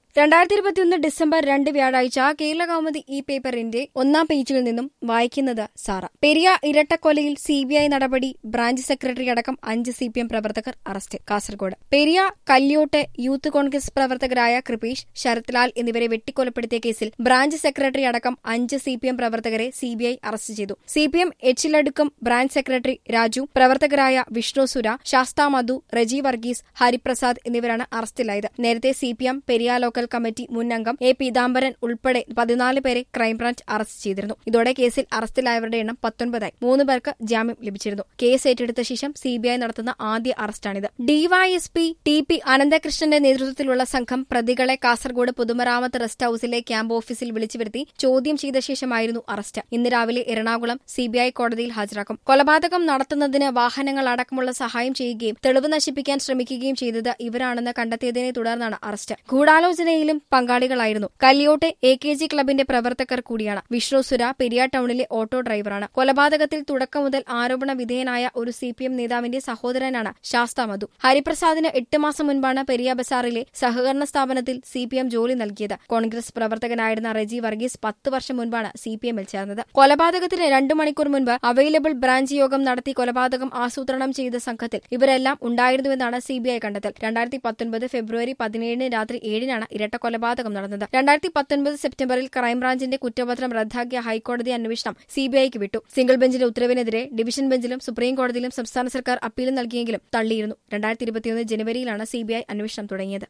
രണ്ടായിരത്തി ഇരുപത്തിയൊന്ന് ഡിസംബർ രണ്ട് വ്യാഴാഴ്ച കേരള കൗമുദി ഈ പേപ്പറിന്റെ ഒന്നാം പേജിൽ നിന്നും വായിക്കുന്നത് സാറ പെരിയ ഇരട്ടക്കൊലയിൽ സിബിഐ നടപടി ബ്രാഞ്ച് സെക്രട്ടറി അടക്കം അഞ്ച് സി പി എം പ്രവർത്തകർ അറസ്റ്റ് കാസർഗോഡ് പെരിയ കല്യോട്ട് യൂത്ത് കോൺഗ്രസ് പ്രവർത്തകരായ കൃപേഷ് ശരത്ലാൽ എന്നിവരെ വെട്ടിക്കൊലപ്പെടുത്തിയ കേസിൽ ബ്രാഞ്ച് സെക്രട്ടറി അടക്കം അഞ്ച് സി പി എം പ്രവർത്തകരെ സിബിഐ അറസ്റ്റ് ചെയ്തു C P M Echiladukkam branch secretary Raju പ്രവർത്തകരായ വിഷ്ണു സുര ശാസ്ത മധു റജി വർഗീസ് ഹരിപ്രസാദ് എന്നിവരാണ് അറസ്റ്റിലായത് നേരത്തെ C P M Periya local committee മുൻ അംഗം എ പീതാംബരൻ ഉൾപ്പെടെ പതിനാല് പേരെ ക്രൈംബ്രാഞ്ച് അറസ്റ്റ് ചെയ്തിരുന്നു ഇതോടെ കേസിൽ അറസ്റ്റിലായവരുടെ എണ്ണം പത്തൊൻപതായി മൂന്ന് പേർക്ക് ജാമ്യം ലഭിച്ചിരുന്നു കേസ് ഏറ്റെടുത്ത ശേഷം സിബിഐ നടത്തുന്ന ആദ്യ അറസ്റ്റാണിത് ഡിവൈഎസ്പി ടി പി അനന്തകൃഷ്ണന്റെ നേതൃത്വത്തിലുള്ള സംഘം പ്രതികളെ കാസർഗോഡ് പൊതുമരാമത്ത് റെസ്റ്റ് ഹൌസിലെ ക്യാമ്പ് ഓഫീസിൽ വിളിച്ചു വരുത്തി ചോദ്യം ചെയ്ത ശേഷമായിരുന്നു അറസ്റ്റ് ഇന്ന് രാവിലെ എറണാകുളം സിബിഐ കോടതിയിൽ ഹാജരാക്കും കൊലപാതകം നടത്തുന്നതിന് വാഹനങ്ങൾ അടക്കമുള്ള സഹായം ചെയ്യുകയും തെളിവ് നശിപ്പിക്കാൻ ശ്രമിക്കുകയും ചെയ്തത് ഇവരാണെന്ന് കണ്ടെത്തിയതിനെ തുടർന്നാണ് അറസ്റ്റ് ഗൂഢാലോചനയിലും പങ്കാളികളായിരുന്നു കല്യോട്ടെ എ കെ ജി ക്ലബിന്റെ പ്രവർത്തകർ കൂടിയാണ് വിഷ്ണു സുര പെരിയ ടൌണിലെ ഓട്ടോ ഡ്രൈവറാണ് കൊലപാതകത്തിൽ തുടക്കം മുതൽ ആരോപണ വിധേയനായ ഒരു സി പി എം നേതാവിന്റെ സഹോദരനാണ് ശാസ്ത മധു ഹരിപ്രസാദിന് എട്ട് മാസം മുൻപാണ് പെരിയ ബസാറിലെ സഹകരണ സ്ഥാപനത്തിൽ സി പി എം ജോലി നൽകിയത് കോൺഗ്രസ് പ്രവർത്തകനായിരുന്ന റജി വർഗീസ് പത്ത് വർഷം മുൻപാണ് സി പി എമ്മിൽ ചേർന്നത് കൊലപാതകത്തിന് രണ്ടു മണിക്കൂർ മുൻപ് അവൈലബിൾ ബ്രാഞ്ച് യോഗം നടത്തി കൊലപാതകം ആസൂത്രണം ചെയ്ത സംഘത്തിൽ ഇവരെല്ലാം ഉണ്ടായിരുന്നുവെന്നാണ് സിബിഐ കണ്ടെത്തൽ രണ്ടായിരത്തി പത്തൊൻപത് ഫെബ്രുവരി പതിനേഴിന് രാത്രി ഏഴിനാണ് ഇരട്ട കൊലപാതകം നടന്നത് രണ്ടായിരത്തി പത്തൊൻപത് സെപ്റ്റംബറിൽ ക്രൈംബ്രാഞ്ചിന്റെ കുറ്റപത്രം റദ്ദാക്കിയ ഹൈക്കോടതി അന്വേഷണം സിബിഐക്ക് വിട്ടു സിംഗിൾ ബെഞ്ചിന്റെ ഉത്തരവിനെതിരെ ഡിവിഷൻ ബെഞ്ചിലും സുപ്രീം കോടതിയിലും സംസ്ഥാന സർക്കാർ അപ്പീലും നൽകിയെങ്കിലും തള്ളിയിരുന്നു രണ്ടായിരത്തി ഇരുപത്തിയൊന്ന് ജനുവരിയിലാണ് സിബിഐ അന്വേഷണം തുടങ്ങിയത്